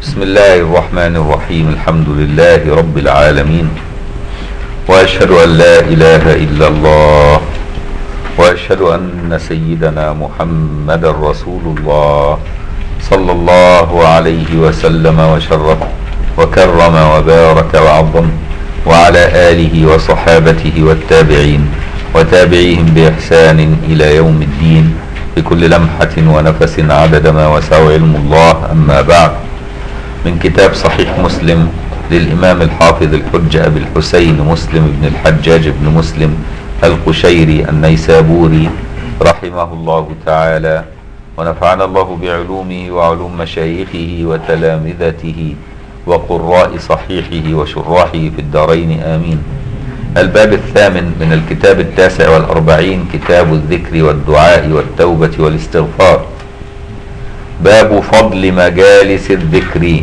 بسم الله الرحمن الرحيم الحمد لله رب العالمين واشهد ان لا اله الا الله واشهد ان سيدنا محمدا رسول الله صلى الله عليه وسلم وشرف وكرم وبارك وعظم وعلى اله وصحابته والتابعين وتابعيهم باحسان الى يوم الدين بكل لمحه ونفس عدد ما وسع علم الله اما بعد من كتاب صحيح مسلم للإمام الحافظ الحجة أبي الحسين مسلم بن الحجاج بن مسلم القشيري النيسابوري رحمه الله تعالى ونفعنا الله بعلومه وعلوم مشايخه وتلامذته وقراء صحيحه وشراحه في الدارين آمين الباب الثامن من الكتاب التاسع والأربعين كتاب الذكر والدعاء والتوبة والاستغفار باب فضل مجالس الذكر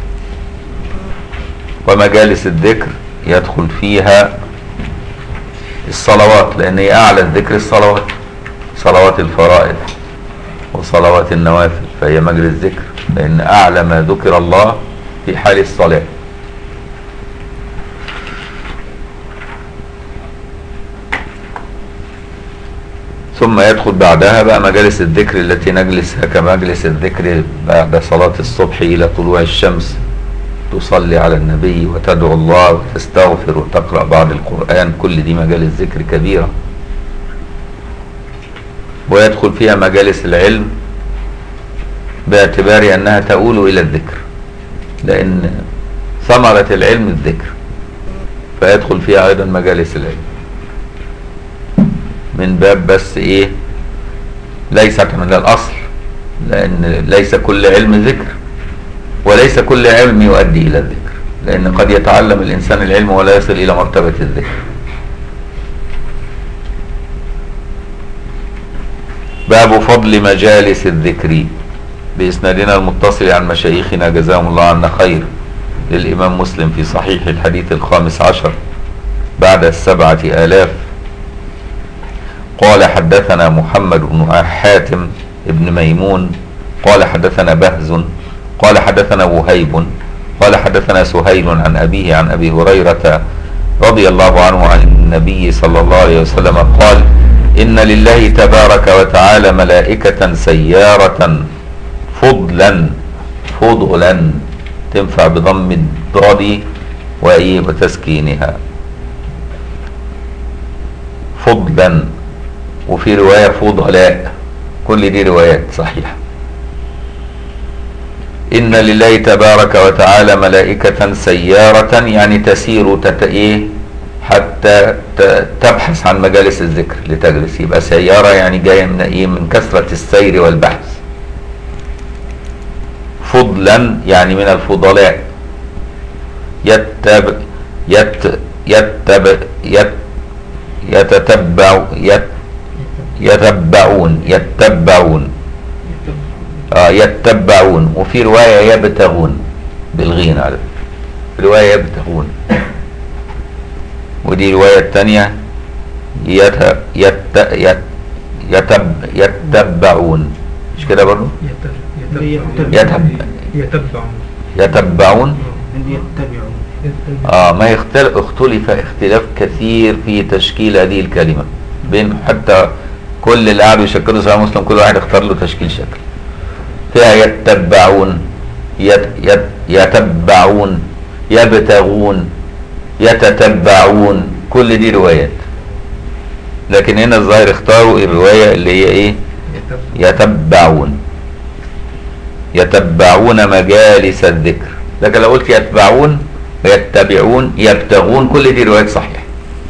ومجالس الذكر يدخل فيها الصلوات لان هي اعلى الذكر الصلوات صلوات الفرائض وصلوات النوافل فهي مجلس ذكر لان اعلى ما ذكر الله في حال الصلاه ثم يدخل بعدها بقى مجالس الذكر التي نجلسها كمجلس الذكر بعد صلاة الصبح إلى طلوع الشمس تصلي على النبي وتدعو الله وتستغفر وتقرأ بعض القرآن كل دي مجالس ذكر كبيرة ويدخل فيها مجالس العلم باعتبار أنها تؤول إلى الذكر لأن ثمرة العلم الذكر فيدخل فيها أيضا مجالس العلم من باب بس ايه ليست من الاصل لان ليس كل علم ذكر وليس كل علم يؤدي الى الذكر لان قد يتعلم الانسان العلم ولا يصل الى مرتبة الذكر باب فضل مجالس الذكر بإسنادنا المتصل عن مشايخنا جزاهم الله عنا خير للإمام مسلم في صحيح الحديث الخامس عشر بعد السبعة آلاف قال حدثنا محمد بن حاتم بن ميمون قال حدثنا بهز قال حدثنا وهيب قال حدثنا سهيل عن أبيه عن أبي هريرة رضي الله عنه عن النبي صلى الله عليه وسلم قال إن لله تبارك وتعالى ملائكة سيارة فضلا فضلا تنفع بضم الضاد وإيه وتسكينها فضلا وفي رواية فضلاء كل دي روايات صحيحة إن لله تبارك وتعالى ملائكة سيارة يعني تسير تت إيه حتى تبحث عن مجالس الذكر لتجلس يبقى سيارة يعني جاية من إيه من كثرة السير والبحث فضلا يعني من الفضلاء يتب يت يتب يت يتتبع يت يتبعون يتبعون آه يتبعون وفي رواية يبتغون بالغين على رواية يبتغون ودي رواية الثانية يت يت يت يتب يتبعون مش كده برضه؟ يتبعون يتبعون يتبعون يتبعون اه ما يختلف اختلف اختلاف كثير في تشكيل هذه الكلمة بين حتى كل اللي قعدوا يشكلوا صحيح مسلم كل واحد اختار له تشكيل شكل فيها يتبعون يت يت يتبعون يبتغون يتتبعون كل دي روايات لكن هنا الظاهر اختاروا الرواية اللي هي ايه يتبعون يتبعون مجالس الذكر لكن لو قلت يتبعون يتبعون يبتغون كل دي روايات صحيحة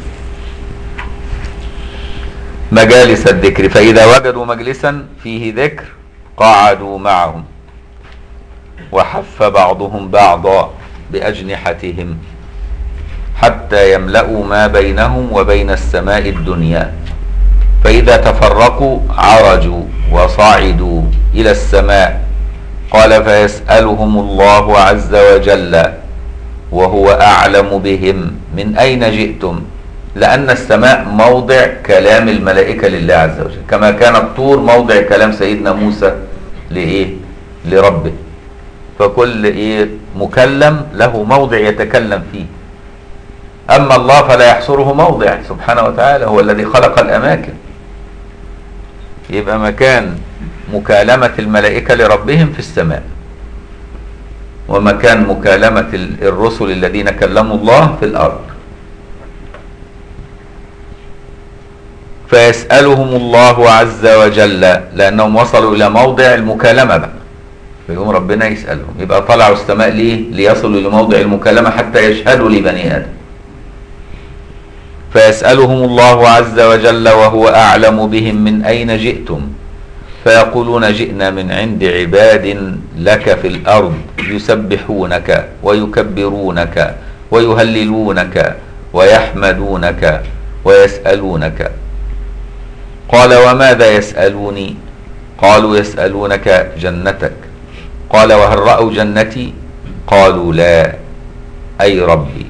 مجالس الذكر فإذا وجدوا مجلسا فيه ذكر قعدوا معهم وحف بعضهم بعضا بأجنحتهم حتى يملأوا ما بينهم وبين السماء الدنيا فإذا تفرقوا عرجوا وصعدوا إلى السماء قال فيسألهم الله عز وجل وهو أعلم بهم من أين جئتم لأن السماء موضع كلام الملائكة لله عز وجل كما كان الطور موضع كلام سيدنا موسى لإيه لربه فكل ايه مكلم له موضع يتكلم فيه اما الله فلا يحصره موضع سبحانه وتعالى هو الذي خلق الاماكن يبقى مكان مكالمة الملائكة لربهم في السماء ومكان مكالمة ال- الرسل الذين كلموا الله في الأرض فيسألهم الله عز وجل لأنهم وصلوا إلى موضع المكالمة بقى فيقوم ربنا يسألهم يبقى طلعوا السماء ليه ليصلوا لموضع المكالمة حتى يشهدوا لبني آدم فيسألهم الله عز وجل وهو أعلم بهم من أين جئتم فيقولون جئنا من عند عباد لك في الأرض يسبحونك ويكبرونك ويهللونك ويحمدونك ويسألونك قال وماذا يسألوني قالوا يسألونك جنتك قال وهل رأوا جنتي قالوا لا أي ربي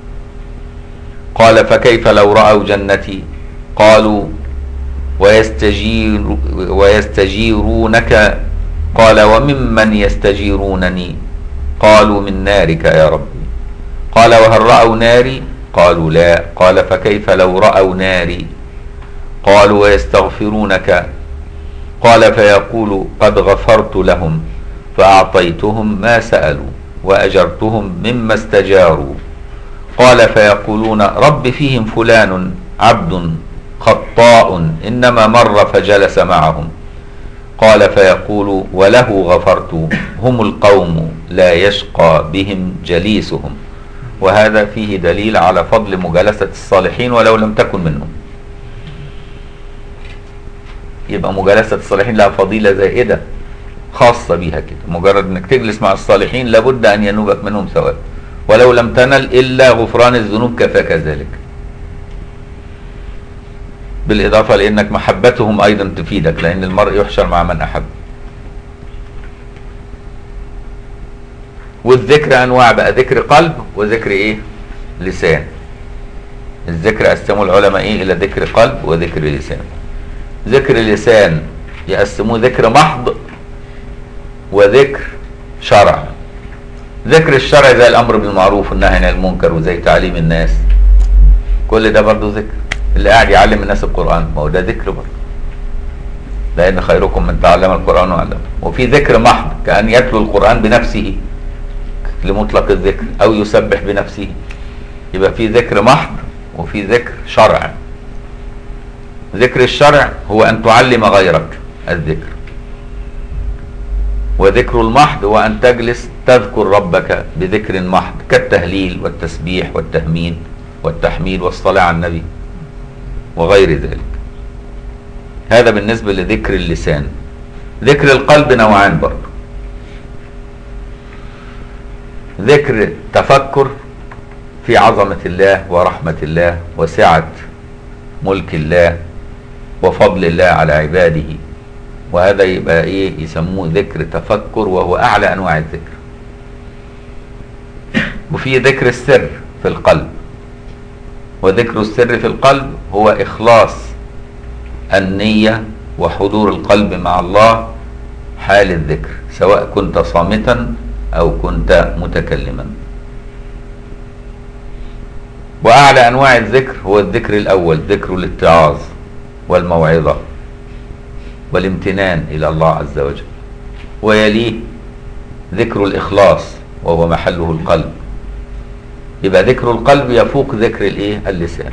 قال فكيف لو رأوا جنتي قالوا ويستجير ويستجيرونك قال وممن يستجيرونني قالوا من نارك يا ربي قال وهل رأوا ناري قالوا لا قال فكيف لو رأوا ناري قالوا ويستغفرونك قال فيقول قد غفرت لهم فأعطيتهم ما سألوا وأجرتهم مما استجاروا قال فيقولون رب فيهم فلان عبد خطاء إنما مر فجلس معهم قال فيقول وله غفرت هم القوم لا يشقى بهم جليسهم وهذا فيه دليل على فضل مجالسة الصالحين ولو لم تكن منهم يبقى مجالسة الصالحين لها فضيلة زائدة خاصة بيها كده مجرد انك تجلس مع الصالحين لابد ان ينوبك منهم ثواب ولو لم تنل الا غفران الذنوب كفاك ذلك بالاضافة لانك محبتهم ايضا تفيدك لان المرء يحشر مع من احب والذكر انواع بقى ذكر قلب وذكر ايه لسان الذكر قسموا العلماء ايه الى ذكر قلب وذكر لسان ذكر لسان يقسموه ذكر محض وذكر شرع ذكر الشرع زي الامر بالمعروف والنهي عن المنكر وزي تعليم الناس كل ده برضه ذكر اللي قاعد يعلم الناس القران ما هو ده ذكر برضه لان خيركم من تعلم القران وعلمه وفي ذكر محض كان يتلو القران بنفسه لمطلق الذكر او يسبح بنفسه يبقى في ذكر محض وفي ذكر شرع ذكر الشرع هو ان تعلم غيرك الذكر وذكر المحض هو ان تجلس تذكر ربك بذكر محض كالتهليل والتسبيح والتهمين والتحميد والصلاه على النبي وغير ذلك هذا بالنسبه لذكر اللسان ذكر القلب نوعان برضه ذكر تفكر في عظمه الله ورحمه الله وسعه ملك الله وفضل الله على عباده وهذا يبقى ايه يسموه ذكر تفكر وهو اعلى انواع الذكر وفي ذكر السر في القلب وذكر السر في القلب هو اخلاص النية وحضور القلب مع الله حال الذكر سواء كنت صامتا او كنت متكلما واعلى انواع الذكر هو الذكر الاول ذكر الاتعاظ والموعظة والامتنان إلى الله عز وجل ويليه ذكر الإخلاص وهو محله القلب يبقى ذكر القلب يفوق ذكر الايه اللسان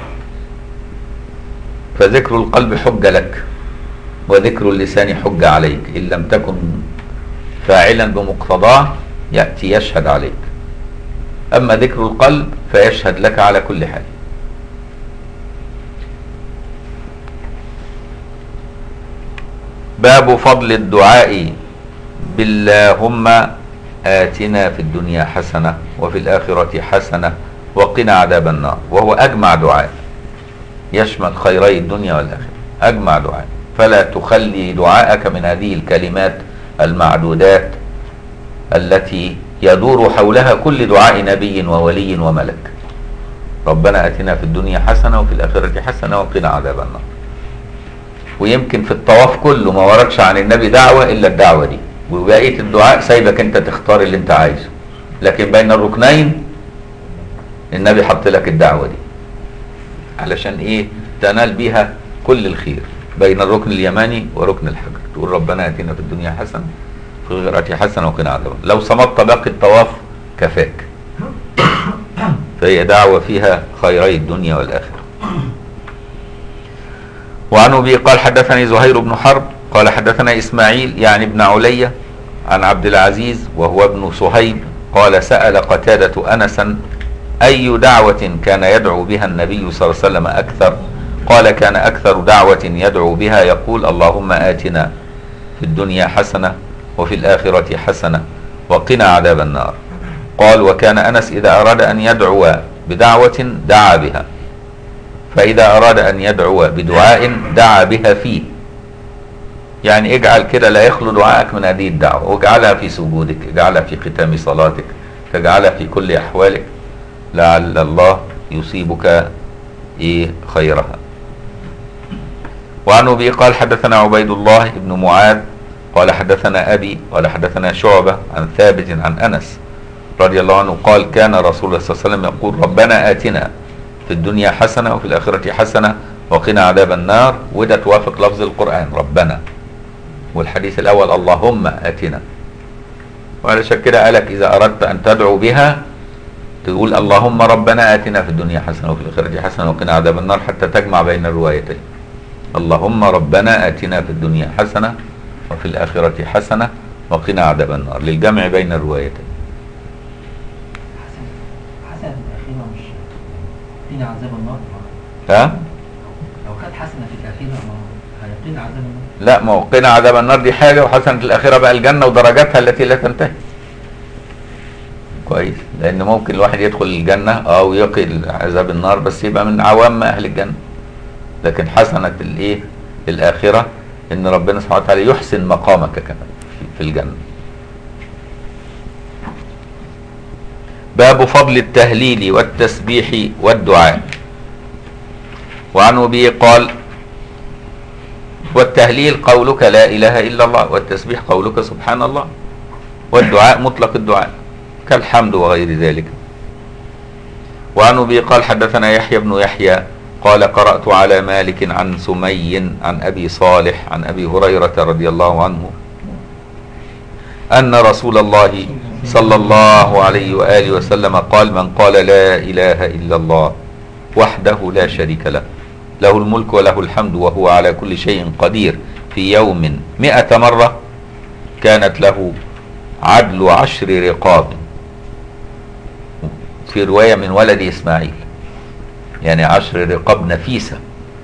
فذكر القلب حجة لك وذكر اللسان حجة عليك إن لم تكن فاعلا بمقتضاه يأتي يشهد عليك أما ذكر القلب فيشهد لك على كل حال باب فضل الدعاء باللهم آتنا في الدنيا حسنة وفي الآخرة حسنة وقنا عذاب النار وهو أجمع دعاء يشمل خيري الدنيا والآخرة أجمع دعاء فلا تخلي دعاءك من هذه الكلمات المعدودات التي يدور حولها كل دعاء نبي وولي وملك ربنا اتنا في الدنيا حسنه وفي الاخره حسنه وقنا عذاب النار ويمكن في الطواف كله ما وردش عن النبي دعوه الا الدعوه دي وبقيه الدعاء سايبك انت تختار اللي انت عايزه لكن بين الركنين النبي حط لك الدعوه دي علشان ايه تنال بيها كل الخير بين الركن اليماني وركن الحجر تقول ربنا اتنا في الدنيا حسنه في الغيرة حسنه وقنا عذاب النار. لو صمت باقي الطواف كفاك فهي دعوه فيها خيري الدنيا والاخره وعن ابي قال حدثني زهير بن حرب قال حدثنا اسماعيل يعني ابن علية عن عبد العزيز وهو ابن صهيب قال سأل قتادة أنسا أي دعوة كان يدعو بها النبي صلى الله عليه وسلم أكثر قال كان أكثر دعوة يدعو بها يقول اللهم آتنا في الدنيا حسنة وفي الآخرة حسنة وقنا عذاب النار قال وكان أنس إذا أراد أن يدعو بدعوة دعا بها فإذا أراد أن يدعو بدعاء دعا بها فيه يعني اجعل كده لا يخلو دعائك من هذه الدعوة واجعلها في سجودك اجعلها في ختام صلاتك تجعلها في كل أحوالك لعل الله يصيبك إيه خيرها وعن أبي قال حدثنا عبيد الله بن معاذ قال حدثنا أبي قال حدثنا شعبة عن ثابت عن أنس رضي الله عنه قال كان رسول الله صلى الله عليه وسلم يقول ربنا آتنا في الدنيا حسنة وفي الآخرة حسنة وقنا عذاب النار وده توافق لفظ القرآن ربنا والحديث الأول اللهم آتنا وعلشان كده قالك إذا أردت أن تدعو بها تقول اللهم ربنا آتنا في الدنيا حسنة وفي الآخرة حسنة وقنا عذاب النار حتى تجمع بين الروايتين اللهم ربنا آتنا في الدنيا حسنة وفي الآخرة حسنة وقنا عذاب النار للجمع بين الروايتين حسن حسن الأخيرة مش قنا عذاب النار ها؟ لو كانت حسنة في الأخيرة ما هيقين عذاب النار لا ما هو قنا عذاب النار دي حاجة وحسنة الآخرة بقى الجنة ودرجاتها التي لا تنتهي كويس لأن ممكن الواحد يدخل الجنة أو يقي عذاب النار بس يبقى من عوام أهل الجنة لكن حسنة الإيه الآخرة إن ربنا سبحانه وتعالى يحسن مقامك كمان في- في الجنة باب فضل التهليل والتسبيح والدعاء وعن أبي قال والتهليل قولك لا إله إلا الله والتسبيح قولك سبحان الله والدعاء مطلق الدعاء كالحمد وغير ذلك وعن أبي قال حدثنا يحيى بن يحيى قال قرأت على مالك عن سمي عن أبي صالح عن أبي هريرة رضي الله عنه أن رسول الله صلى الله عليه وآله وسلم قال من قال لا إله إلا الله وحده لا شريك له له الملك وله الحمد وهو على كل شيء قدير في يوم مئة مرة كانت له عدل عشر رقاب في رواية من ولد إسماعيل يعني عشر رقاب نفيسة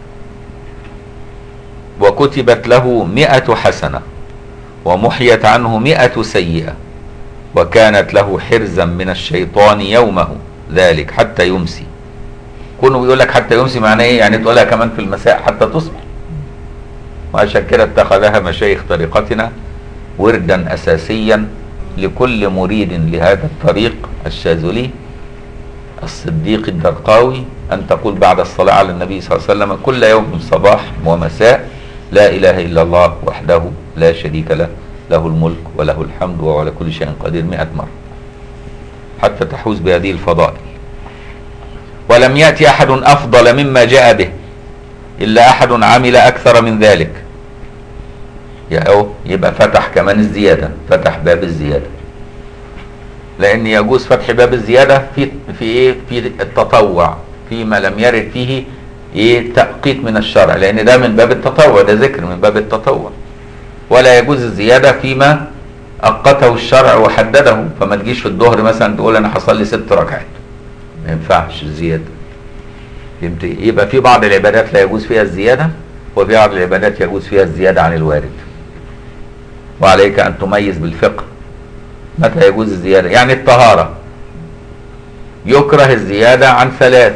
وكتبت له مئة حسنة ومحيت عنه مئة سيئة وكانت له حرزا من الشيطان يومه ذلك حتى يمسي كونه بيقول لك حتى يمسي معناه ايه يعني تقولها كمان في المساء حتى تصبح وعشان كده اتخذها مشايخ طريقتنا وردا اساسيا لكل مريد لهذا الطريق الشاذلي الصديق الدرقاوي ان تقول بعد الصلاه على النبي صلى الله عليه وسلم كل يوم صباح ومساء لا اله الا الله وحده لا شريك له له الملك وله الحمد وهو على كل شيء قدير مئة مرة حتى تحوز بهذه الفضائل ولم يأتي أحد أفضل مما جاء به إلا أحد عمل أكثر من ذلك يا أو يبقى فتح كمان الزيادة فتح باب الزيادة لأن يجوز فتح باب الزيادة في في إيه في التطوع فيما لم يرد فيه إيه تأقيت من الشرع لأن ده من باب التطوع ده ذكر من باب التطوع ولا يجوز الزيادة فيما أقته الشرع وحدده فما تجيش في الظهر مثلا تقول أنا هصلي ست ركعات ما ينفعش الزيادة فهمت يبقى في بعض العبادات لا يجوز فيها الزيادة وفي بعض العبادات يجوز فيها الزيادة عن الوارد وعليك أن تميز بالفقه متى يجوز الزيادة يعني الطهارة يكره الزيادة عن ثلاث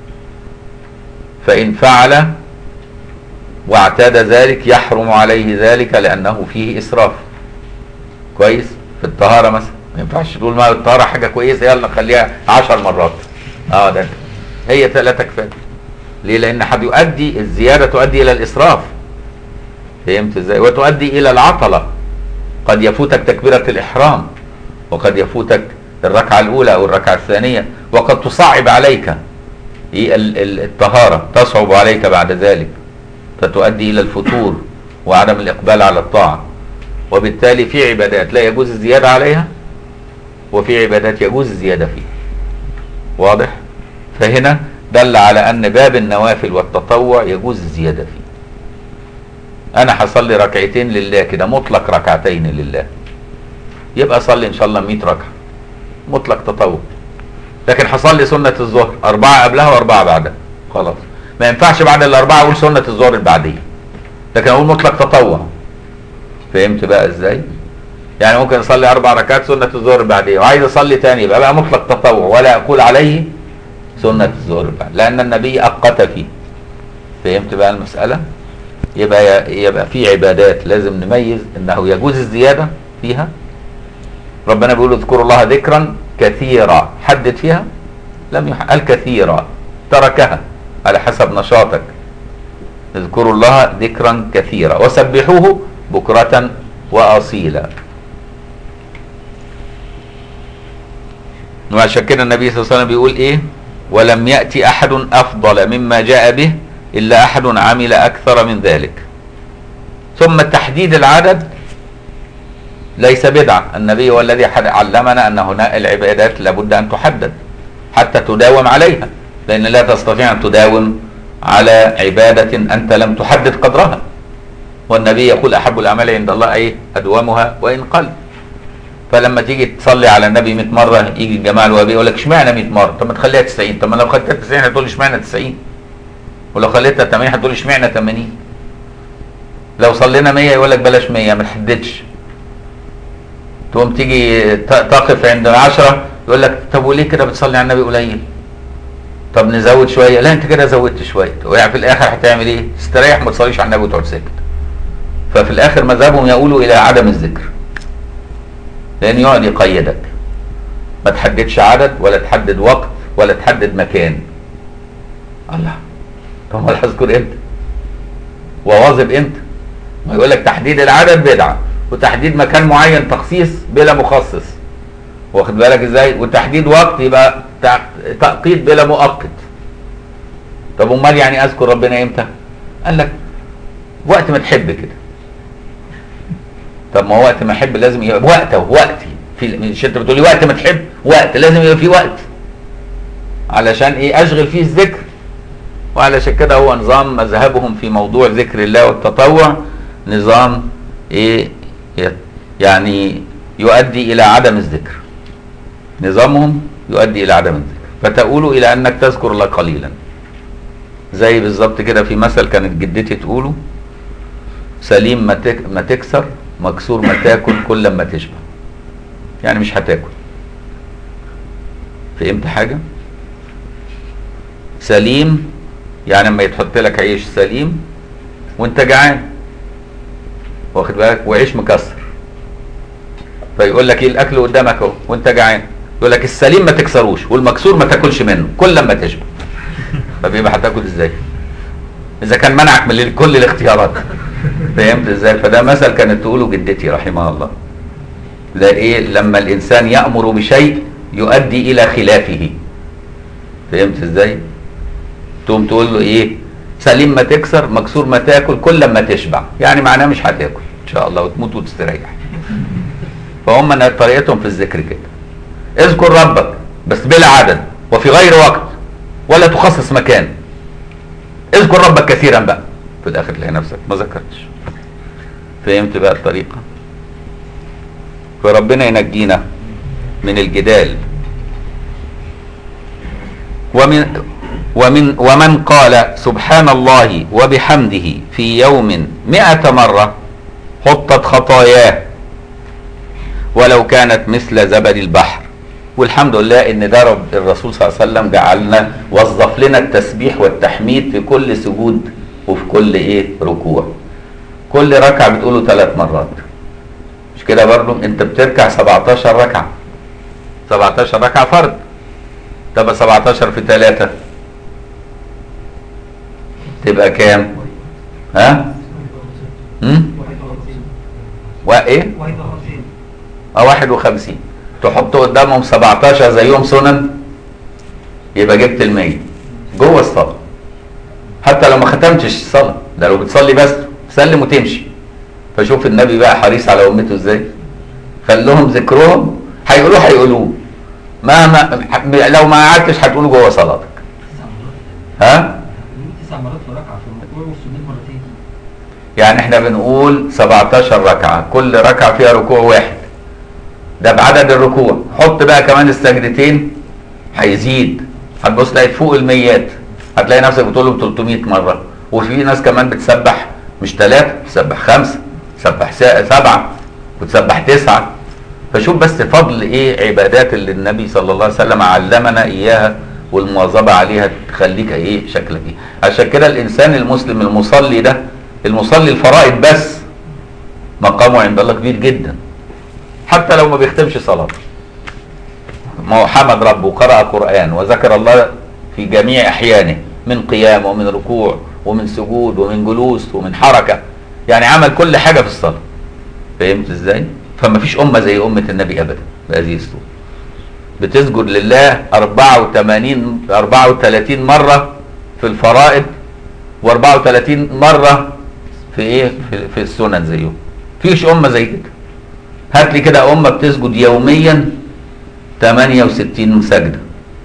فإن فعل واعتاد ذلك يحرم عليه ذلك لأنه فيه إسراف كويس في الطهارة مثلا ما ينفعش تقول ما الطهارة حاجة كويسة يلا خليها عشر مرات اه ده هي ثلاثة كفاية ليه لأن حد يؤدي الزيادة تؤدي إلى الإسراف فهمت ازاي وتؤدي إلى العطلة قد يفوتك تكبيرة الإحرام وقد يفوتك الركعة الأولى أو الركعة الثانية وقد تصعب عليك إيه ال- ال- الطهارة تصعب عليك بعد ذلك فتؤدي إلى الفتور وعدم الإقبال على الطاعة وبالتالي في عبادات لا يجوز الزيادة عليها وفي عبادات يجوز الزيادة فيها واضح فهنا دل على أن باب النوافل والتطوع يجوز الزيادة فيه أنا هصلي ركعتين لله كده مطلق ركعتين لله يبقى صلي إن شاء الله 100 ركعة مطلق تطوع لكن هصلي سنة الظهر أربعة قبلها وأربعة بعدها خلاص ما ينفعش بعد الأربعة أقول سنة الظهر البعدية لكن أقول مطلق تطوع فهمت بقى إزاي؟ يعني ممكن أصلي أربع ركعات سنة الظهر البعدية وعايز أصلي تاني يبقى بقى مطلق تطوع ولا أقول عليه سنة الظهر البعدية لأن النبي أقت فيه فهمت بقى المسألة؟ يبقى يبقى في عبادات لازم نميز انه يجوز الزياده فيها ربنا بيقول اذكروا الله ذكرا كثيرا حدد فيها لم يح... قال كثيرا تركها على حسب نشاطك اذكروا الله ذكرا كثيرا وسبحوه بكرة وأصيلا وعشان كده النبي صلى الله عليه وسلم بيقول ايه ولم يأتي أحد أفضل مما جاء به إلا أحد عمل أكثر من ذلك ثم تحديد العدد ليس بدعة النبي هو الذي حد- علمنا أن هنا العبادات لابد أن تحدد حتى تداوم عليها لأن لا تستطيع أن تداوم على عبادة أنت لم تحدد قدرها والنبي يقول أحب الأعمال عند الله أي أدومها وإن قل فلما تيجي تصلي على النبي 100 مرة يجي الجماعة الوهابية يقول لك اشمعنى 100 مرة طب ما تخليها 90 طب ما لو خدتها 90 هتقول لي اشمعنى 90 ولو خليتها 80 هتقول لي اشمعنى 80 لو صلينا 100 يقول لك بلاش 100 ما نحددش تقوم تيجي ت- تقف عند 10 يقول لك طب وليه كده بتصلي على النبي قليل طب نزود شويه لا انت كده زودت شويه ويعني في الاخر هتعمل ايه تستريح ما تصليش على النبي وتقعد ساكت ففي الاخر مذهبهم يقولوا الى عدم الذكر لان يقعد يقيدك ما تحددش عدد ولا تحدد وقت ولا تحدد مكان الله طب ما هذكر امتى وواظب امتى ما يقول لك تحديد العدد بدعه وتحديد مكان معين تخصيص بلا مخصص واخد بالك ازاي وتحديد وقت يبقى تع- تأقيد بلا مؤقت طب امال يعني اذكر ربنا امتى قال لك وقت ما تحب كده طب ما هو وقت ما احب لازم يبقى وقته وقتي في مش انت بتقولي وقت ما تحب وقت لازم يبقى في وقت علشان ايه اشغل فيه الذكر وعلشان كده هو نظام مذهبهم في موضوع ذكر الله والتطوع نظام ايه ي- يعني يؤدي الى عدم الذكر نظامهم يؤدي الى عدم الذكر فتقول الى انك تذكر الله قليلا زي بالظبط كده في مثل كانت جدتي تقوله سليم ما تك ما تكسر مكسور ما تاكل كل ما تشبع يعني مش هتاكل فهمت حاجه سليم يعني لما يتحط لك عيش سليم وانت جعان واخد بالك وعيش مكسر فيقول لك ايه الاكل قدامك اهو وانت جعان يقول لك السليم ما تكسروش والمكسور ما تاكلش منه كل لما تشبع طب يبقى هتاكل ازاي اذا كان منعك من كل الاختيارات فهمت ازاي فده مثل كانت تقوله جدتي رحمها الله ده ايه لما الانسان يامر بشيء يؤدي الى خلافه فهمت ازاي تقوم تقول له ايه سليم ما تكسر مكسور ما تاكل كل لما تشبع يعني معناه مش هتاكل ان شاء الله وتموت وتستريح فهم أنا طريقتهم في الذكر كده اذكر ربك بس بلا عدد وفي غير وقت ولا تخصص مكان اذكر ربك كثيرا بقى في الاخر تلاقي نفسك ما ذكرتش فهمت بقى الطريقه فربنا ينجينا من الجدال ومن ومن ومن قال سبحان الله وبحمده في يوم مئة مرة حطت خطاياه ولو كانت مثل زبد البحر والحمد لله ان ده رب الرسول صلى الله عليه وسلم جعلنا وظف لنا التسبيح والتحميد في كل سجود وفي كل ايه ركوع كل ركعه بتقوله ثلاث مرات مش كده برضه انت بتركع 17 ركعه 17 ركعه فرض طب 17 في 3 تبقى كام ها امم وايه او 51 تحط قدامهم 17 زيهم سنن يبقى جبت ال 100 جوه الصلاه حتى لو ما ختمتش الصلاه ده لو بتصلي بس سلم وتمشي فشوف النبي بقى حريص على امته ازاي خلوهم ذكرهم هيقولوه هيقولوه مهما لو ما قعدتش هتقوله جوه صلاتك تسع مرات ها تسع مرات في ركعة في الركوع والسجود مرتين يعني احنا بنقول 17 ركعة كل ركعة فيها ركوع واحد ده بعدد الركوع حط بقى كمان السجدتين هيزيد هتبص تلاقي فوق الميات هتلاقي نفسك بتقول 300 مرة وفي ناس كمان بتسبح مش ثلاثة بتسبح خمسة بتسبح سا- سبعة بتسبح تسعة فشوف بس فضل ايه عبادات اللي النبي صلى الله عليه وسلم علمنا اياها والمواظبة عليها تخليك ايه شكلك ايه عشان كده الانسان المسلم المصلي ده المصلي الفرائض بس مقامه عند الله كبير جدا حتى لو ما بيختمش صلاة ما هو حمد ربه وقرأ قرآن وذكر الله في جميع أحيانه من قيام ومن ركوع ومن سجود ومن جلوس ومن حركة يعني عمل كل حاجة في الصلاة فهمت ازاي؟ فما فيش أمة زي أمة النبي أبدا بهذه الصورة بتسجد لله 84 34 مرة في الفرائض و34 مرة في ايه في, في السنن زيهم فيش أمة زي كده هات لي كده أمة بتسجد يوميا 68 سجدة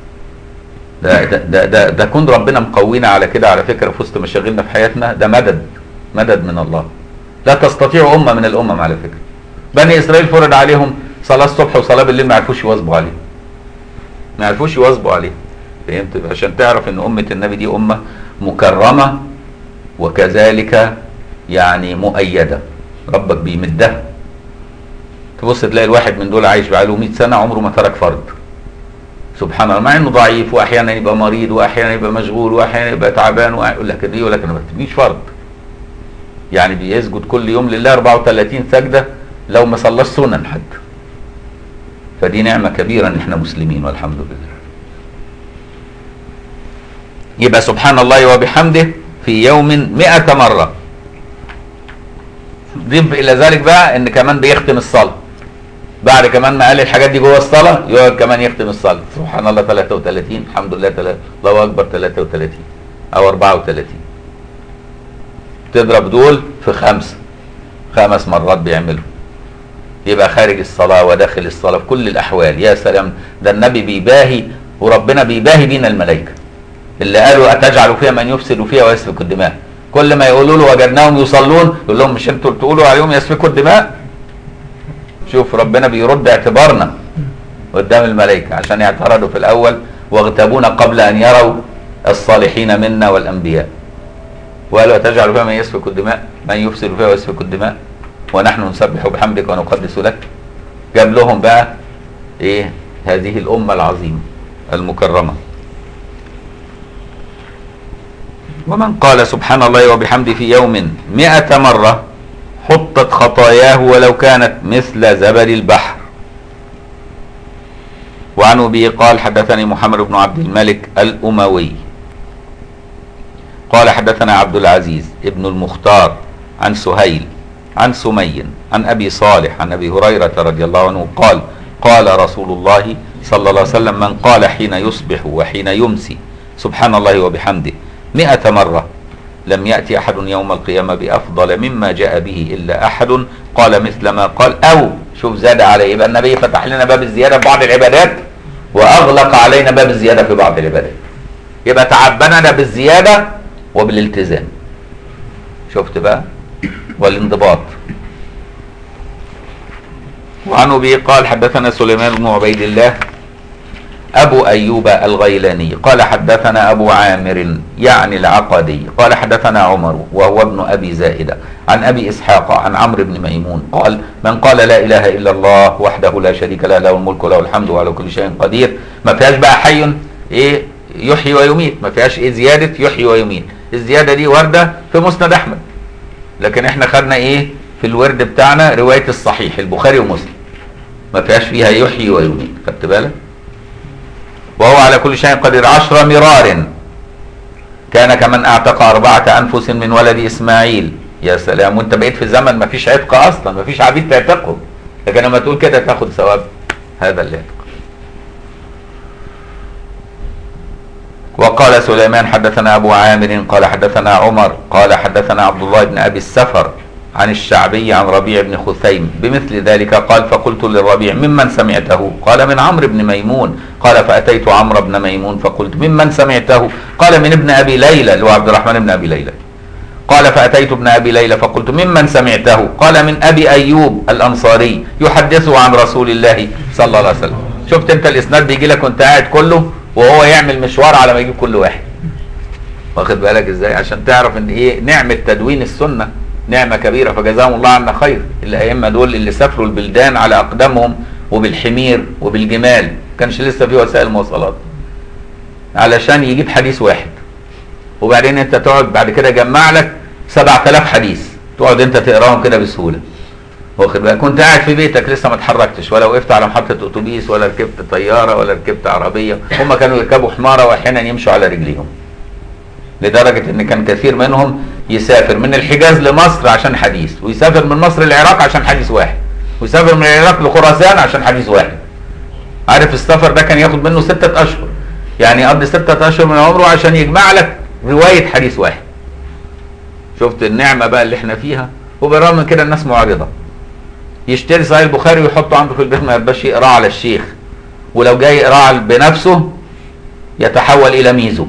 ده ده ده ده, ده كون ربنا مقوينا على كده على فكرة في وسط مشاغلنا في حياتنا ده مدد مدد من الله لا تستطيع أمة من الأمم على فكرة بني إسرائيل فرض عليهم صلاة الصبح وصلاة بالليل ما عرفوش يواظبوا عليه ما عرفوش يواظبوا عليه فهمت عشان تعرف ان أمة النبي دي أمة مكرمة وكذلك يعني مؤيدة ربك بيمدها تبص تلاقي الواحد من دول عايش بقاله 100 سنة عمره ما ترك فرض سبحان الله مع انه ضعيف واحيانا يبقى مريض واحيانا يبقى مشغول واحيانا يبقى تعبان ويقول لك ايه يقول لك انا ما بتجيش فرض يعني بيسجد كل يوم لله 34 سجدة لو ما صلاش سنن حتى فدي نعمة كبيرة ان احنا مسلمين والحمد لله يبقى سبحان الله وبحمده في يوم مئة مرة ضيف الى ذلك بقى ان كمان بيختم الصلاة بعد كمان ما قال الحاجات دي جوه الصلاة يقعد كمان يختم الصلاة سبحان الله 33 الحمد لله تلا- الله اكبر 33 او 34 تضرب دول في خمسة خمس مرات بيعملوا يبقى خارج الصلاة وداخل الصلاة في كل الأحوال يا سلام ده النبي بيباهي وربنا بيباهي بينا الملائكة اللي قالوا أتجعل فيها من يفسد فيها ويسفك الدماء كل ما يقولوا له وجدناهم يصلون يقول لهم مش انتوا تقولوا عليهم يسفكوا الدماء شوف ربنا بيرد اعتبارنا قدام الملائكة عشان اعترضوا في الأول واغتابونا قبل أن يروا الصالحين منا والأنبياء وقالوا أتجعل فيها من يسفك الدماء من يفسد فيها ويسفك الدماء ونحن نسبح بحمدك ونقدس لك جاب لهم بقى ايه هذه الأمة العظيمة المكرمة ومن قال سبحان الله وبحمده في يوم مئة مرة حطت خطاياه ولو كانت مثل زبد البحر وعن أبي قال حدثني محمد بن عبد الملك الأموي قال حدثنا عبد العزيز ابن المختار عن سهيل عن سمي عن أبي صالح عن أبي هريرة رضي الله عنه قال قال رسول الله صلى الله عليه وسلم من قال حين يصبح وحين يمسي سبحان الله وبحمده مئة مرة لم يأتي أحد يوم القيامة بأفضل مما جاء به إلا أحد قال مثل ما قال أو شوف زاد عليه يبقى النبي فتح لنا باب الزيادة في بعض العبادات وأغلق علينا باب الزيادة في بعض العبادات يبقى تعبنا بالزيادة وبالالتزام شفت بقى والانضباط وعن أبي قال حدثنا سليمان بن عبيد الله أبو أيوب الغيلاني قال حدثنا أبو عامر يعني العقدي قال حدثنا عمر وهو ابن أبي زائدة عن أبي إسحاق عن عمرو بن ميمون قال من قال لا إله إلا الله وحده لا شريك له له الملك وله الحمد وعلى كل شيء قدير ما فيهاش بقى حي إيه يحيي ويميت ما فيهاش إيه زيادة يحيي ويميت الزيادة دي واردة في مسند أحمد لكن احنا خدنا إيه في الورد بتاعنا رواية الصحيح البخاري ومسلم ما فيهاش فيها يحيي ويميت خدت بالك وهو على كل شيء قدير عشر مرار كان كمن اعتق أربعة أنفس من ولد إسماعيل يا سلام وانت بقيت في زمن ما فيش عتق أصلا ما فيش عبيد تعتقهم لكن لما تقول كده تاخد ثواب هذا اللي يتقى. وقال سليمان حدثنا ابو عامر قال حدثنا عمر قال حدثنا عبد الله بن ابي السفر عن الشعبي عن ربيع بن خثيم بمثل ذلك قال فقلت للربيع ممن سمعته قال من عمرو بن ميمون قال فاتيت عمرو بن ميمون فقلت ممن سمعته قال من ابن ابي ليلى اللي هو عبد الرحمن بن ابي ليلى قال فأتيت ابن أبي ليلى فقلت ممن سمعته قال من أبي أيوب الأنصاري يحدثه عن رسول الله صلى الله عليه وسلم شفت أنت الإسناد بيجي لك وأنت قاعد كله وهو يعمل مشوار على ما يجيب كل واحد واخد بالك ازاي عشان تعرف ان ايه نعمة تدوين السنة نعمة كبيرة فجزاهم الله عنا خير الأئمة دول اللي سافروا البلدان على أقدامهم وبالحمير وبالجمال كانش لسه في وسائل مواصلات علشان يجيب حديث واحد وبعدين انت تقعد بعد كده جمع لك 7000 حديث تقعد انت تقراهم كده بسهوله واخد بالك كنت قاعد في بيتك لسه ما اتحركتش ولا وقفت على محطه اتوبيس ولا ركبت طياره ولا ركبت عربيه هم كانوا يركبوا حماره واحيانا يمشوا على رجليهم لدرجه ان كان كثير منهم يسافر من الحجاز لمصر عشان حديث ويسافر من مصر للعراق عشان حديث واحد ويسافر من العراق لخراسان عشان حديث واحد عارف السفر ده كان ياخد منه ستة اشهر يعني يقضي ستة اشهر من عمره عشان يجمع لك روايه حديث واحد شفت النعمه بقى اللي احنا فيها وبالرغم من كده الناس معرضه يشتري صحيح البخاري ويحطه عنده في البيت ما يبقاش يقراه على الشيخ ولو جاي يقراه بنفسه يتحول الى ميزو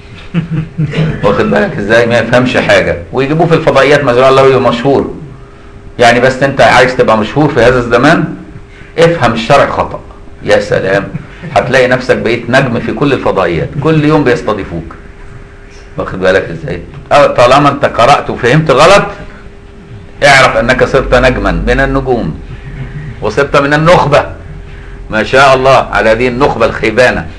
واخد بالك ازاي ما يفهمش حاجه ويجيبوه في الفضائيات ما شاء الله يبقى مشهور يعني بس انت عايز تبقى مشهور في هذا الزمان افهم الشرع خطا يا سلام هتلاقي نفسك بقيت نجم في كل الفضائيات كل يوم بيستضيفوك واخد بالك ازاي أو طالما انت قرأت وفهمت غلط اعرف انك صرت نجما من النجوم وصرت من النخبة ما شاء الله على هذه النخبة الخيبانة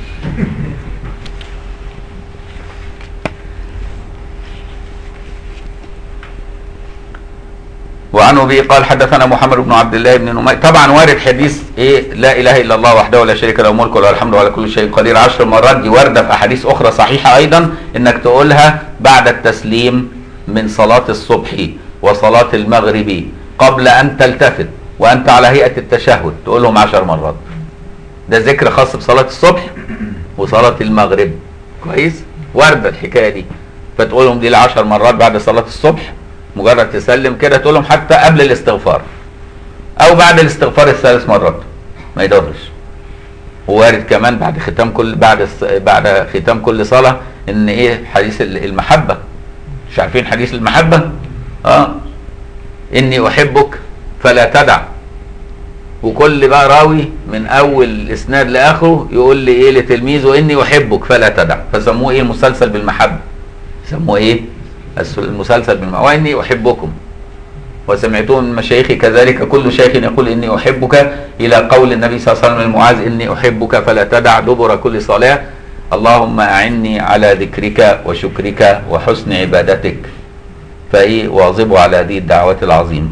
وعن ابي قال حدثنا محمد بن عبد الله بن نمير طبعا وارد حديث ايه لا اله الا الله وحده لا شريك له الملك وله الحمد وعلى كل شيء قدير عشر مرات دي وارده في احاديث اخرى صحيحه ايضا انك تقولها بعد التسليم من صلاه الصبح وصلاه المغرب قبل ان تلتفت وانت على هيئه التشهد تقولهم عشر مرات ده ذكر خاص بصلاه الصبح وصلاه المغرب كويس وارده الحكايه دي فتقولهم دي العشر مرات بعد صلاه الصبح مجرد تسلم كده تقول لهم حتى قبل الاستغفار او بعد الاستغفار الثالث مرات ما يضرش وارد كمان بعد ختام كل بعد الص- بعد ختام كل صلاه ان ايه حديث ال- المحبه مش عارفين حديث المحبه اه اني احبك فلا تدع وكل بقى راوي من اول الاسناد لاخره يقول لي ايه لتلميذه اني احبك فلا تدع فسموه ايه المسلسل بالمحبه سموه ايه الس- المسلسل بالمحبه واني احبكم وسمعتم من مشايخي كذلك كل شيخ يقول اني احبك الى قول النبي صلى الله عليه وسلم لمعاذ اني احبك فلا تدع دبر كل صلاه اللهم اعني على ذكرك وشكرك وحسن عبادتك فايه واظبوا على هذه الدعوات العظيمه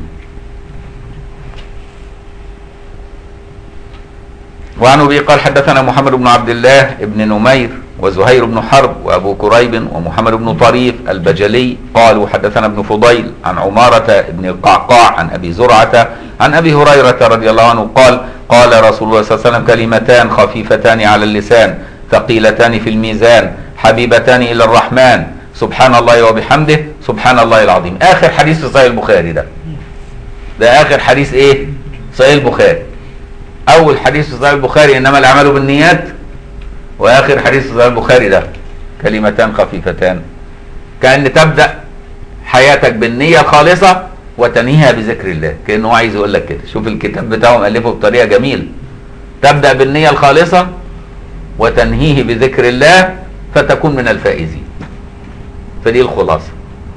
وعن ابي قال حدثنا محمد بن عبد الله بن نمير وزهير بن حرب وابو كريب ومحمد بن طريف البجلي قالوا حدثنا ابن فضيل عن عمارة بن القعقاع عن ابي زرعة عن ابي هريرة رضي الله عنه قال قال رسول الله صلى الله عليه وسلم كلمتان خفيفتان على اللسان ثقيلتان في الميزان حبيبتان الى الرحمن سبحان الله وبحمده سبحان الله العظيم اخر حديث في صحيح البخاري ده ده اخر حديث ايه صحيح البخاري اول حديث في صحيح البخاري انما الاعمال بالنيات واخر حديث في صحيح البخاري ده كلمتان خفيفتان كان تبدا حياتك بالنيه الخالصه وتنهيها بذكر الله كانه عايز يقول لك كده شوف الكتاب بتاعه مؤلفه بطريقه جميله تبدا بالنيه الخالصه وتنهيه بذكر الله فتكون من الفائزين فدي الخلاصه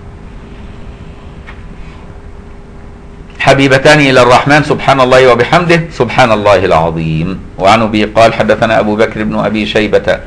حبيبتان الى الرحمن سبحان الله وبحمده سبحان الله العظيم وعن ابي قال حدثنا ابو بكر بن ابي شيبه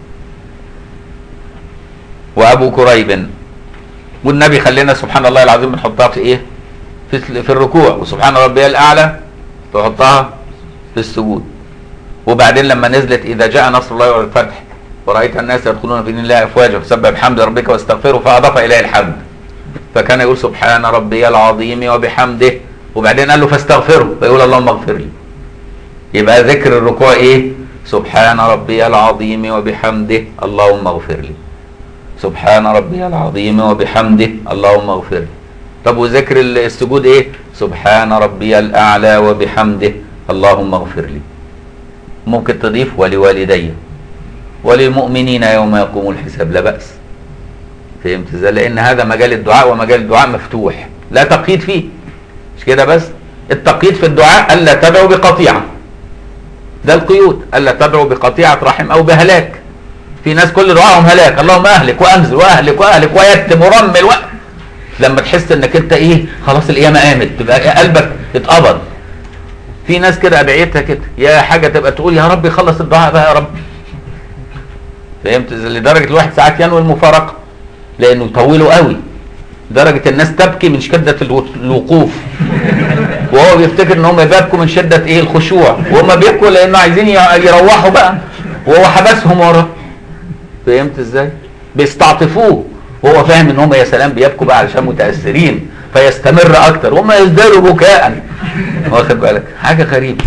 وابو كريب والنبي خلينا سبحان الله العظيم بنحطها في ايه في, في الركوع وسبحان ربي الاعلى تحطها في السجود وبعدين لما نزلت اذا جاء نصر الله والفتح ورايت الناس يدخلون في دين الله افواجا فسبح بحمد ربك واستغفره فاضاف اليه الحمد فكان يقول سبحان ربي العظيم وبحمده وبعدين قال له فاستغفره فيقول اللهم اغفر لي يبقى ذكر الركوع ايه سبحان ربي العظيم وبحمده اللهم اغفر لي سبحان ربي العظيم وبحمده اللهم اغفر لي طب وذكر السجود ايه سبحان ربي الاعلى وبحمده اللهم اغفر لي ممكن تضيف ولوالدي وللمؤمنين يوم يقوم الحساب لا بأس فهمت ازاي لان هذا مجال الدعاء ومجال الدعاء مفتوح لا تقييد فيه مش كده بس التقييد في الدعاء الا تدعو بقطيعه ده القيود الا تدعو بقطيعه رحم او بهلاك في ناس كل دعائهم هلاك اللهم اهلك وانزل واهلك واهلك ويتم ورمل و... لما تحس انك انت ايه خلاص القيامه قامت تبقى قلبك اتقبض في ناس كده ادعيتها كده يا حاجه تبقى تقول يا رب خلص الدعاء بقى يا رب فهمت لدرجه الواحد ساعات ينوي المفارقه لانه يطولوا قوي درجه الناس تبكي من شده الو- الوقوف وهو بيفتكر ان هم بيبكوا من شده ايه الخشوع وهم بيبكوا لانه عايزين ي- يروحوا بقى وهو حبسهم وراه فهمت ازاي بيستعطفوه وهو فاهم ان هم يا سلام بيبكوا بقى علشان متاثرين فيستمر اكتر وهم يزدادوا بكاء واخد بالك حاجه غريبه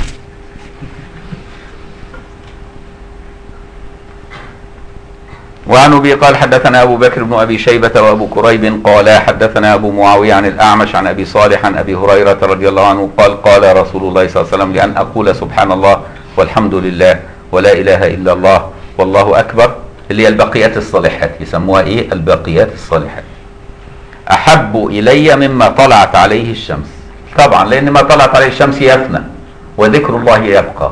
وعن ابي قال حدثنا ابو بكر بن ابي شيبه وابو كريب قال حدثنا ابو معاويه عن الاعمش عن ابي صالح عن ابي هريره رضي الله عنه قال قال رسول الله صلى الله عليه وسلم لان اقول سبحان الله والحمد لله ولا اله الا الله والله اكبر اللي هي البقيات الصالحات يسموها ايه البقيات الصالحات احب الي مما طلعت عليه الشمس طبعا لان ما طلعت عليه الشمس يفنى وذكر الله يبقى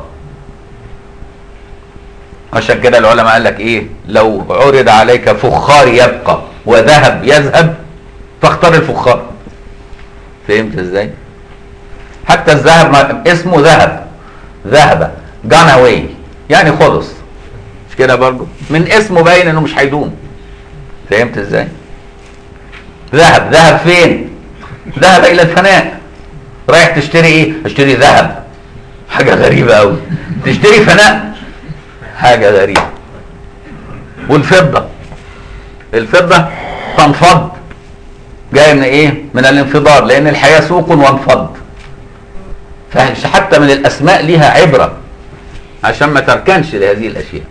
عشان كده العلماء قال لك ايه لو عرض عليك فخار يبقى وذهب يذهب فاختار الفخار فهمت ازاي حتى الذهب ما اسمه ذهب ذهب جان اواي يعني خلص مش كده برضه من اسمه باين انه مش هيدوم فهمت ازاي ذهب ذهب فين ذهب الى الفناء رايح تشتري ايه اشتري ذهب حاجه غريبه قوي تشتري فناء حاجه غريبه والفضه الفضه تنفض جاي من ايه من الانفضار لان الحياه سوق وانفض فحتى من الاسماء ليها عبره عشان ما تركنش لهذه الاشياء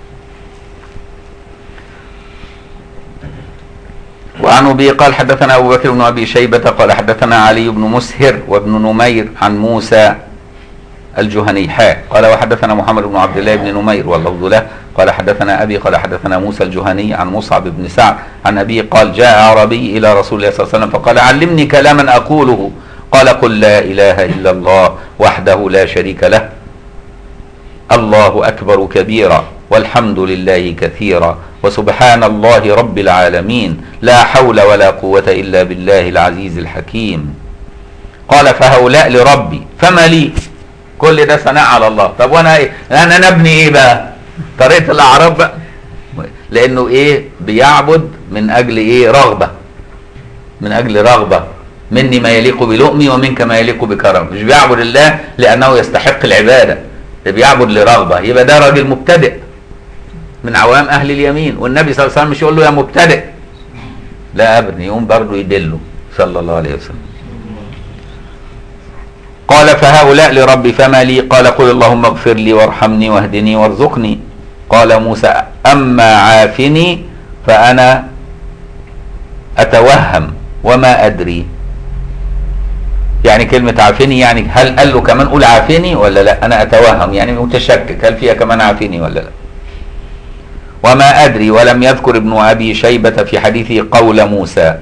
وعن ابي قال حدثنا ابو بكر بن ابي شيبه قال حدثنا علي بن مسهر وابن نمير عن موسى الجهني حاء قال وحدثنا محمد بن عبد الله بن نمير واللفظ له قال حدثنا ابي قال حدثنا موسى الجهني عن مصعب بن سعد عن ابي قال جاء اعرابي الى رسول الله صلى الله عليه وسلم فقال علمني كلاما اقوله قال قل لا اله الا الله وحده لا شريك له الله اكبر كبيرا والحمد لله كثيرا وسبحان الله رب العالمين لا حول ولا قوه الا بالله العزيز الحكيم قال فهؤلاء لربي فما لي كل ده ثناء على الله طب وانا ايه انا نبني ايه بقى طريقه الاعراب بقى لانه ايه بيعبد من اجل ايه رغبه من اجل رغبه مني ما يليق بلؤمي ومنك ما يليق بكرم مش بيعبد الله لانه يستحق العباده ده بيعبد لرغبه يبقى ده راجل مبتدئ من عوام اهل اليمين والنبي صلى الله عليه وسلم مش يقول له يا مبتدئ لا ابدا يقوم برضه يدله صلى الله عليه وسلم قال فهؤلاء لربي فما لي قال قل اللهم اغفر لي وارحمني واهدني وارزقني قال موسى اما عافني فانا اتوهم وما ادري يعني كلمة عافني يعني هل قال له كمان قول عافني ولا لا انا اتوهم يعني متشكك هل فيها كمان عافني ولا لا وما ادري ولم يذكر ابن ابي شيبة في حديثه قول موسى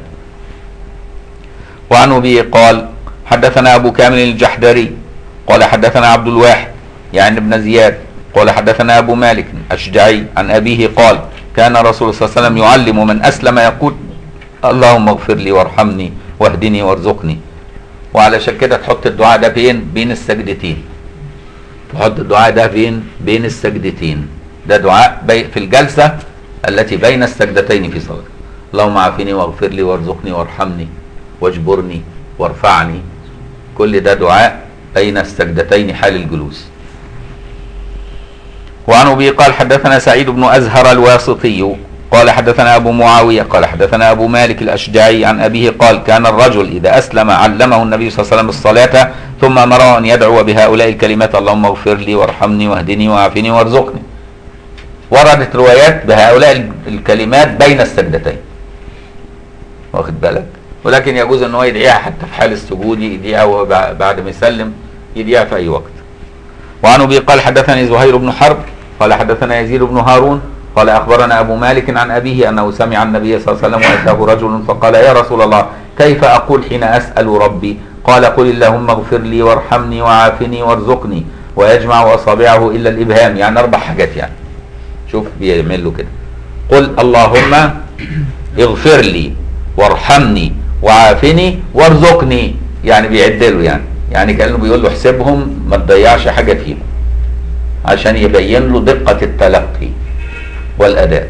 وعن ابي قال حدثنا ابو كامل الجحدري قال حدثنا عبد الواحد يعني ابن زياد قال حدثنا ابو مالك الاشجعي عن ابيه قال كان رسول الله صلى الله عليه وسلم يعلم من اسلم يقول اللهم اغفر لي وارحمني واهدني وارزقني وعلشان كده تحط الدعاء ده فين بين السجدتين تحط الدعاء ده فين بين السجدتين ده دعاء بي في الجلسة التي بين السجدتين في صلاة اللهم عافني واغفر لي وارزقني وارحمني واجبرني وارفعني كل ده دعاء بين السجدتين حال الجلوس وعن ابي قال حدثنا سعيد بن ازهر الواسطي قال حدثنا أبو معاوية قال حدثنا أبو مالك الأشجعي عن أبيه قال كان الرجل إذا أسلم علمه النبي صلى الله عليه وسلم الصلاة ثم أمره أن يدعو بهؤلاء الكلمات اللهم اغفر لي وارحمني واهدني وعافني وارزقني وردت روايات بهؤلاء الكلمات بين السجدتين واخد بالك ولكن يجوز ان هو يدعيها حتى في حال السجود يدعيها وهو بع- بعد ما يسلم يدعيها في اي وقت وعن ابي قال حدثني زهير بن حرب قال حدثنا يزيد بن هارون قال اخبرنا ابو مالك عن ابيه انه سمع النبي صلى الله عليه وسلم واتاه رجل فقال يا رسول الله كيف اقول حين اسال ربي قال قل اللهم اغفر لي وارحمني وعافني وارزقني ويجمع اصابعه الا الابهام يعني اربع حاجات يعني شوف بيعمل له كده قل اللهم اغفر لي وارحمني وعافني وارزقني يعني بيعد له يعني يعني كانه بيقول له احسبهم ما تضيعش حاجه فيهم عشان يبين له دقه التلقي والاداء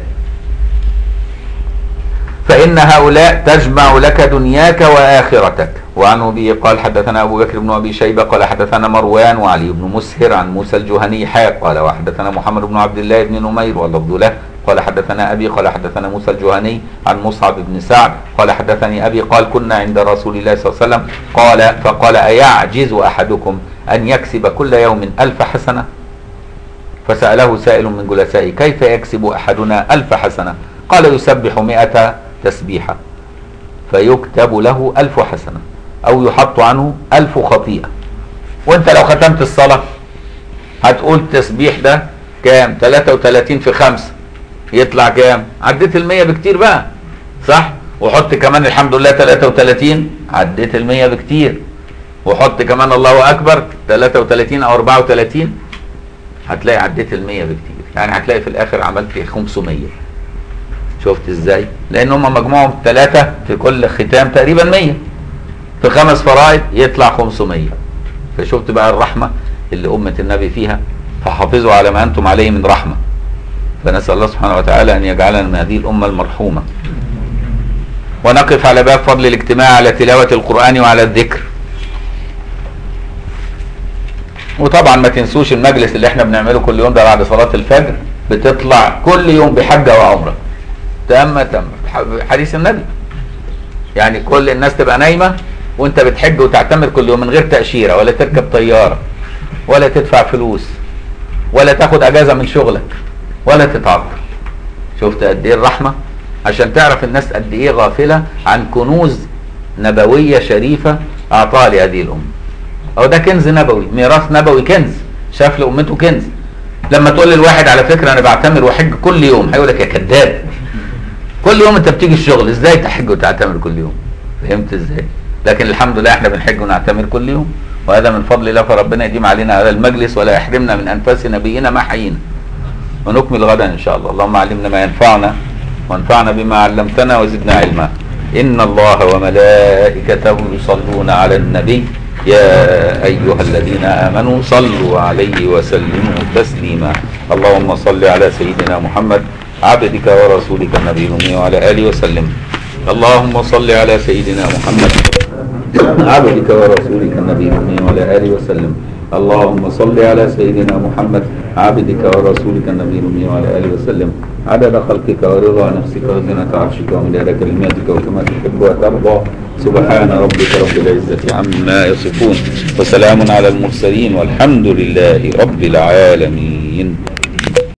فإن هؤلاء تجمع لك دنياك وآخرتك وعن أبي قال حدثنا أبو بكر بن أبي شيبة قال حدثنا مروان وعلي بن مسهر عن موسى الجهني حاء قال وحدثنا محمد بن عبد الله بن نمير واللفظ له قال حدثنا أبي قال حدثنا موسى الجهني عن مصعب بن سعد قال حدثني أبي قال كنا عند رسول الله صلى الله عليه وسلم قال فقال أيعجز أحدكم أن يكسب كل يوم ألف حسنة فسأله سائل من جلسائه كيف يكسب أحدنا ألف حسنة قال يسبح مئة تسبيحة فيكتب له ألف حسنة أو يحط عنه ألف خطيئة وانت لو ختمت الصلاة هتقول التسبيح ده كام 33 في خمسة يطلع كام عديت المية بكتير بقى صح وحط كمان الحمد لله 33 عديت المية بكتير وحط كمان الله أكبر 33 أو 34 هتلاقي عديت المية بكتير يعني هتلاقي في الآخر عملت 500 شفت ازاي لان هم مجموعهم ثلاثة في كل ختام تقريبا 100 في خمس فرائض يطلع 500 فشفت بقى الرحمة اللي أمة النبي فيها فحافظوا على ما أنتم عليه من رحمة فنسأل الله سبحانه وتعالى أن يجعلنا من هذه الأمة المرحومة ونقف على باب فضل الاجتماع على تلاوة القرآن وعلى الذكر وطبعا ما تنسوش المجلس اللي احنا بنعمله كل يوم ده بعد صلاة الفجر بتطلع كل يوم بحجة وعمرة تم تم حديث النبي يعني كل الناس تبقى نايمة وانت بتحج وتعتمر كل يوم من غير تأشيرة ولا تركب طيارة ولا تدفع فلوس ولا تاخد اجازة من شغلك ولا تتعطل شفت قد ايه الرحمة عشان تعرف الناس قد ايه غافلة عن كنوز نبوية شريفة اعطاها لهذه الامة او ده كنز نبوي ميراث نبوي كنز شاف لامته كنز لما تقول للواحد على فكره انا بعتمر واحج كل يوم هيقول لك يا كذاب كل يوم انت بتيجي الشغل ازاي تحج وتعتمر كل يوم فهمت ازاي لكن الحمد لله احنا بنحج ونعتمر كل يوم وهذا من فضل الله فربنا يديم علينا هذا المجلس ولا يحرمنا من انفاس نبينا ما حيينا ونكمل غدا ان شاء الله اللهم علمنا ما ينفعنا وانفعنا بما علمتنا وزدنا علما ان الله وملائكته يصلون على النبي يا أيها الذين آمنوا صلوا عليه وسلموا تسليما اللهم صل على سيدنا محمد عبدك ورسولك النبي الأمي وعلى آله وسلم اللهم صل على سيدنا محمد عبدك ورسولك النبي الأمي وعلى آله وسلم اللهم صل على سيدنا محمد عبدك ورسولك النبي الأمي وعلى آله وسلم عدد خلقك ورضا نفسك وزنة عرشك ومداد كلماتك وكما تحب وترضى سبحان ربك رب العزة عما يصفون وسلام على المرسلين والحمد لله رب العالمين